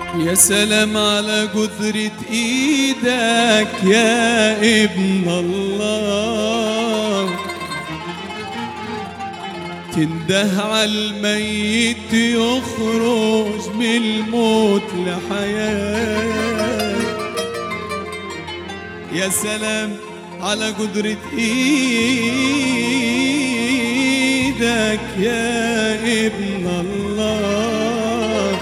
يا سلام على قدرة ايدك يا ابن الله تنده على الميت يخرج من الموت لحياة يا سلام على قدرة ايدك يا ابن الله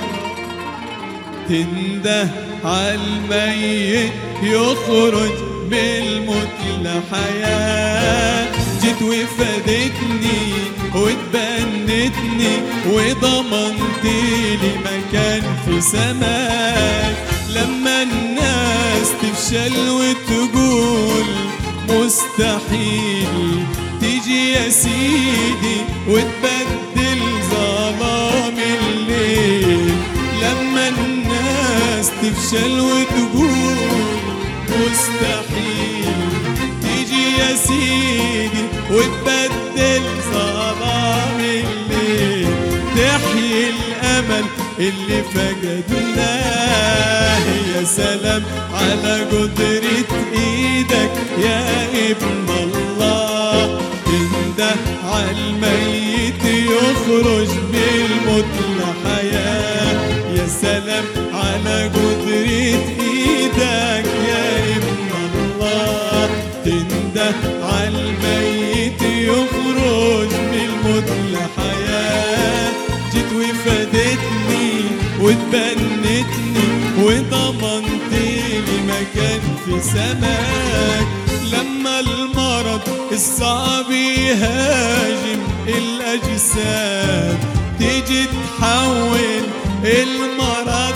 تنده على الميت يخرج بالموت لحياة جيت وفادتني واتبنتني وضمنت لي مكان في سماك لما الناس تفشل وتقول مستحيل تيجي يا سيدي وتبدل ظلام الليل لما الناس تفشل وتقول مستحيل تيجي يا سيدي وتبدل ظلام الليل تحيي الامل اللي فقدناه يا سلام على قدرة ايدك يا ابن الله تنده على الميت يخرج بالموت لحياة يا سلام على قدرة ايدك يا ابن الله تنده على الميت يخرج بالموت لحياة جيت وفادتني وتبنتني وضمنت لي مكان في سماك لما المرض الصعب يهاجم الأجساد تيجي تحول المرض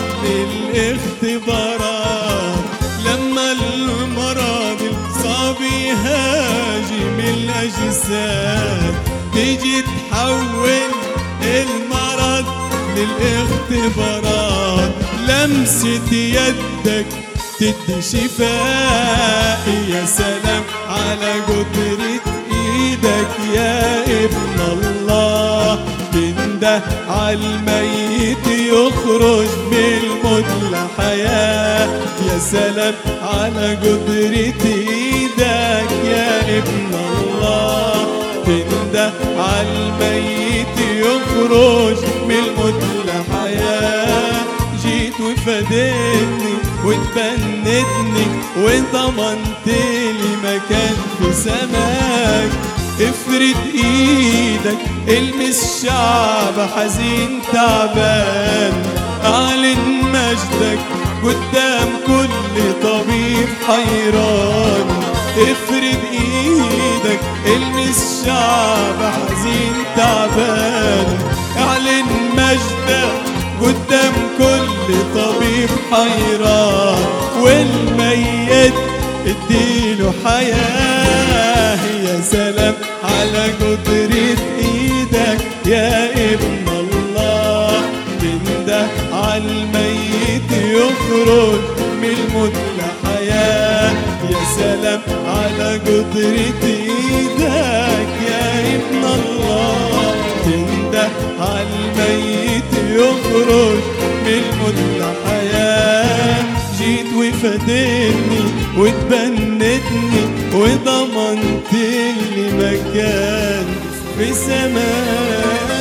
للاختبارات لما المرض الصعب يهاجم الأجساد تيجي تحول المرض للاختبارات لمسة يدك تدي شفاء يا سلام على قدرة ايدك يا ابن الله تنده على الميت يخرج بالموت لحياة يا سلام على قدرة ايدك يا ابن الله تنده على الميت يخرج من الموت لحياة جيت وفادتني وتبنتني وضمنت لي مكان في سماك افرد ايدك المس شعب حزين تعبان اعلن مجدك قدام كل طبيب حيران افرد ايدك المس شعب حزين تعبان اعلن مجدك قدام كل طبيب حيران والميت اديله حياة يا سلام على قدرة ايدك يا ابن الله تنده على الميت يخرج من الموت لحياة يا سلام على قدرة ايدك يا ابن الله تنده على الميت يخرج من الموت لحياة جيت وفادتني وتبنتني وضمنت لي مكان في سماك